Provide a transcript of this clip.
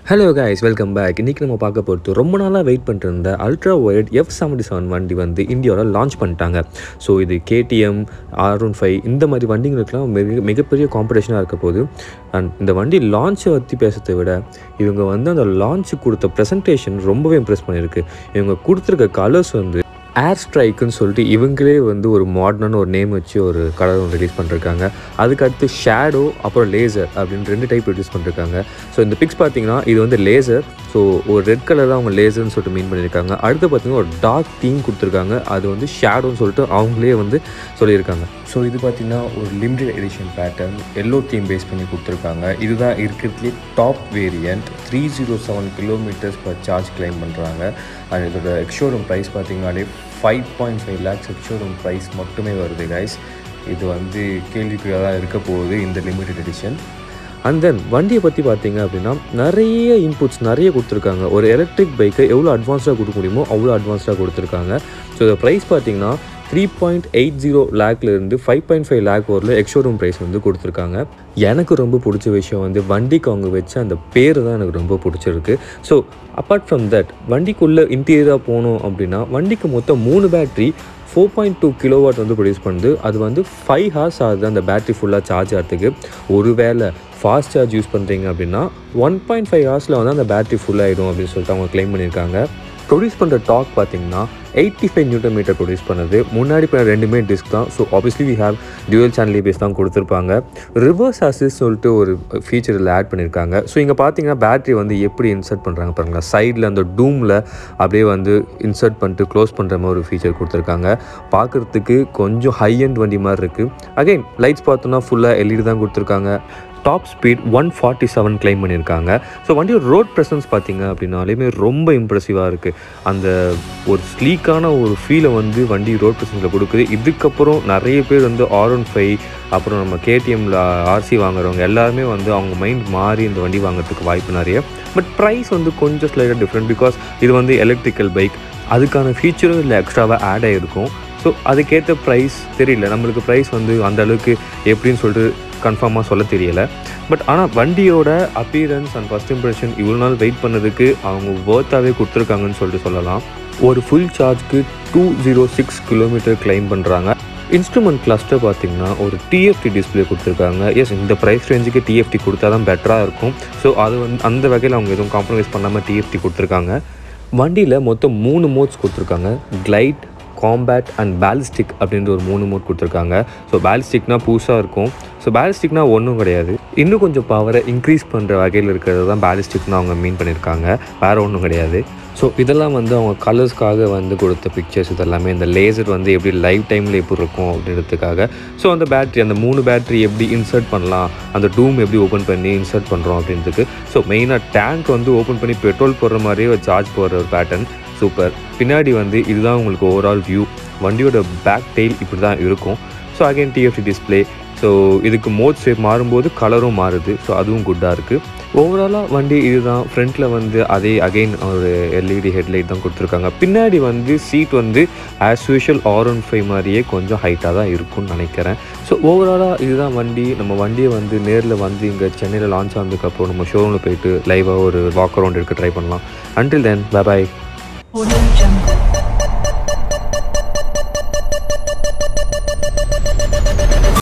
Hello guys welcome back இன்றைக்கி நம்ம பார்க்க போகிறது ரொம்ப நாளாக வெயிட் பண்ணிட்டு இருந்த Ultraviolette F seventy seven வண்டி வந்து இந்தியாவில் லான்ச் பண்ணிட்டாங்க ஸோ இது கேடிஎம் ஆர் ஒன் ஃபைவ் இந்த மாதிரி வண்டிங்களுக்கெல்லாம் மிக மிகப்பெரிய காம்படிஷனாக இருக்க போது அண்ட் இந்த வண்டி லான்ச்சை பற்றி பேசுறதை விட இவங்க வந்து அந்த லான்ச்சு கொடுத்த ப்ரெசன்டேஷன் ரொம்பவே இம்ப்ரெஸ் பண்ணியிருக்கு இவங்க கொடுத்துருக்க கலர்ஸ் வந்து ஏர் ஸ்ட்ரைக்குன்னு சொல்லிட்டு இவங்களே வந்து ஒரு மாடர்னான ஒரு நேம் வச்சு ஒரு கலர் ஒன்று ரிலீஸ் பண்ணிருக்காங்க அதுக்கு அடுத்து ஷேடோ அப்புறம் லேசர் அப்படின்னு ரெண்டு டைப் ரிலீஸ் பண்ணிருக்காங்க ஸோ இந்த பிக்ஸ் பார்த்தீங்கன்னா இது வந்து லேசர் ஸோ ஒரு ரெட் கலர் தான் அவங்க லேசர்னு சொல்லிட்டு மீன் பண்ணியிருக்காங்க அடுத்து பார்த்தீங்கன்னா ஒரு டார்க் தீம் கொடுத்துருக்காங்க அது வந்து ஷேடோன்னு சொல்லிட்டு அவங்களே வந்து சொல்லியிருக்காங்க ஸோ இது பார்த்தீங்கன்னா ஒரு limited edition pattern yellow theme base பண்ணி கொடுத்துருக்காங்க இதுதான் இருக்கிறதுலே top variant three zero seven kilometres per charge claim பண்ணுறாங்க அண்ட் இதோட எக்ஷோரூம் ப்ரைஸ் பார்த்தீங்கன்னாலே five point five lakhs ex showroom price மட்டுமே வருது கைஸ் இது வந்து கேள்விக்குறியாக தான் இருக்க போகுது இந்த லிமிடெட் எடிஷன் அண்ட் தென் வண்டியை பற்றி பார்த்தீங்க அப்படின்னா நிறைய இன்புட்ஸ் நிறைய கொடுத்துருக்காங்க ஒரு எலக்ட்ரிக் பைக்கை எவ்வளோ அட்வான்ஸ்டாக கொடுக்க முடியுமோ அவ்வளோ அட்வான்ஸ்டாக கொடுத்துருக்காங்க ஸோ இந்த ப்ரைஸ் பார்த்தீங்கன்னா த்ரீ பாயிண்ட் எயிட் ஜீரோ லேக்லேருந்து ஃபைவ் பாயிண்ட் ஃபைவ் லேக் வரல எக்ஷோரூம் ப்ரைஸ் வந்து கொடுத்துருக்காங்க எனக்கு ரொம்ப பிடிச்ச விஷயம் வந்து வண்டிக்கு அவங்க வச்ச அந்த பேர் தான் எனக்கு ரொம்ப பிடிச்சிருக்கு ஸோ அப்பார்ட் ஃப்ரம் தட் வண்டிக்குள்ளே இன்டீரியராக போனோம் அப்படின்னா வண்டிக்கு மொத்தம் மூணு battery four point two kilowatt வந்து ப்ரொடியூஸ் பண்ணுது அது வந்து ஃபைவ் ஹார்ஸ் ஆகுது அந்த பேட்டரி ஃபுல்லாக சார்ஜ் ஆகிறதுக்கு ஒருவேளை ஃபாஸ்ட் சார்ஜ் யூஸ் பண்ணுறீங்க அப்படின்னா ஒன் பாயிண்ட் ஃபைவ் ஹவர்ஸில் வந்து அந்த பேட்டரி ஃபுல் ஆகிடும் அப்படின்னு சொல்லிட்டு அவங்க க்ளைம் பண்ணியிருக்காங்க ப்ரொடியூஸ் பண்ணுற டாக் பார்த்தீங்கன்னா eighty five newton metre produce பண்ணுது முன்னாடி பண்ண ரெண்டுமே டிஸ்க் தான் so obviously we have dual channel ABS தான் கொடுத்துருப்பாங்க ரிவர்ஸ் அசிஸ் சொல்லிட்டு ஒரு ஃபீச்சர் இதில் ஆட் பண்ணியிருக்காங்க ஸோ இங்கே பார்த்தீங்கன்னா பேட்டரி வந்து எப்படி இன்சர்ட் பண்ணுறாங்க பாருங்களா சைடில் அந்த டூமில் அப்படியே வந்து இன்சர்ட் பண்ணிட்டு க்ளோஸ் பண்ணுற மாதிரி ஒரு ஃபீச்சர் கொடுத்துருக்காங்க பார்க்குறதுக்கு கொஞ்சம் ஹை அண்ட் வண்டி மாதிரி இருக்குது அகைன் லைட்ஸ் பார்த்தோன்னா ஃபுல்லாக எல்இடி தான் கொடுத்துருக்காங்க top speed one forty seven claim பண்ணியிருக்காங்க ஸோ வண்டியோட ரோட் ப்ரெசன்ஸ் பார்த்தீங்க அப்படின்னாலுமே ரொம்ப இம்ப்ரெசிவாக இருக்குது அந்த ஒரு ஸ்லீக்கான ஒரு ஃபீலை வந்து வண்டி ரோட் ப்ரெசன்ஸில் கொடுக்குது இதுக்கப்புறம் நிறைய பேர் வந்து ஆர் ஒன் ஃபைவ் அப்புறம் நம்ம கேடிஎம்மில் ஆர்சி வாங்குறவங்க எல்லாருமே வந்து அவங்க மைண்ட் மாறி இந்த வண்டி வாங்குறதுக்கு வாய்ப்பு நிறைய பட் ப்ரைஸ் வந்து கொஞ்சம் ஸ்லைடாக டிஃப்ரெண்ட் பிகாஸ் இது வந்து எலக்ட்ரிக்கல் பைக் அதுக்கான ஃபீச்சரும் இதில் எக்ஸ்ட்ராவாக ஆட் ஆகிருக்கும் ஸோ அதுக்கேற்ற ப்ரைஸ் தெரியல நம்மளுக்கு ப்ரைஸ் வந்து அந்த அளவுக்கு எப்படின்னு சொல்லிட்டு கன்ஃபார்மாக சொல்ல தெரியலை பட் ஆனால் வண்டியோட அப்பியரன்ஸ் அண்ட் ஃபஸ்ட் இம்ப்ரெஷன் இவ்வளோ நாள் வெயிட் பண்ணதுக்கு அவங்க ஒர்த்தாகவே கொடுத்துருக்காங்கன்னு சொல்லிட்டு சொல்லலாம் ஒரு ஃபுல் சார்ஜ்க்கு two zero six kilometre claim பண்ணுறாங்க இன்ஸ்ட்ருமெண்ட் கிளஸ்டர் பார்த்தீங்கன்னா ஒரு டிஎஃப்டி டிஸ்பிளே கொடுத்துருக்காங்க எஸ் இந்த ப்ரைஸ் ரேஞ்சுக்கு டிஎஃப்டி கொடுத்தா தான் பெட்டராக இருக்கும் ஸோ அது வந்து அந்த வகையில் அவங்க எதுவும் காம்ப்ரமைஸ் பண்ணாமல் டிஎஃப்டி கொடுத்துருக்காங்க வண்டியில் மொத்தம் மூணு மோட்ஸ் கொடுத்துருக்காங்க கிளைட் காம்பேட் அண்ட் பேலிஸ்டிக் அப்படின்ற ஒரு மூணு மோட் கொடுத்துருக்காங்க ஸோ பேலிஸ்டிக்னா புதுசாக இருக்கும் ஸோ பேலிஸ்டிக்னா ஒன்றும் கிடையாது இன்னும் கொஞ்சம் பவரை இன்க்ரீஸ் பண்ணுற வகையில் இருக்கிறது தான் பேலிஸ்டிக்னு அவங்க மீன் பண்ணியிருக்காங்க வேறு ஒன்றும் கிடையாது ஸோ இதெல்லாம் வந்து அவங்க கலர்ஸ்க்காக வந்து கொடுத்த பிக்சர்ஸ் இதெல்லாமே இந்த லேசர் வந்து எப்படி லைவ் டைமில் எப்படி இருக்கும் அப்படின்றதுக்காக ஸோ அந்த பேட்ரி அந்த மூணு பேட்ரி எப்படி இன்சர்ட் பண்ணலாம் அந்த டூம் எப்படி ஓப்பன் பண்ணி இன்சர்ட் பண்ணுறோம் அப்படின்றதுக்கு ஸோ மெயினாக டேங்க் வந்து ஓப்பன் பண்ணி பெட்ரோல் போடுற மாதிரியே ஒரு சார்ஜ் போடுற ஒரு பேட்டர்ன் சூப்பர் பின்னாடி வந்து இதுதான் உங்களுக்கு ஓவரால் வியூ வண்டியோட பேக் டெயில் இப்படி தான் இருக்கும் so again TFT display so இதுக்கு மோட் ஷேப் மாறும்போது கலரும் மாறுது ஸோ அதுவும் குட்டாக இருக்குது ஓவராலாக வண்டி இதுதான் ஃப்ரண்ட்டில் வந்து அதே அகைன் ஒரு எல்இடி ஹெட்லைட் தான் கொடுத்துருக்காங்க பின்னாடி வந்து சீட் வந்து as usual R one five மாதிரியே கொஞ்சம் ஹைட்டாக தான் இருக்கும்னு நினைக்கிறேன் ஸோ ஓவராலாக இதுதான் வண்டி நம்ம வண்டியை வந்து நேரில் வந்து இங்கே சென்னையில் லான்ச் ஆனதுக்கப்புறம் நம்ம ஷோரூமில் போயிட்டு லைவாக ஒரு வாக் அரவுண்ட் எடுக்க ட்ரை பண்ணலாம் until then bye Audio Jungle.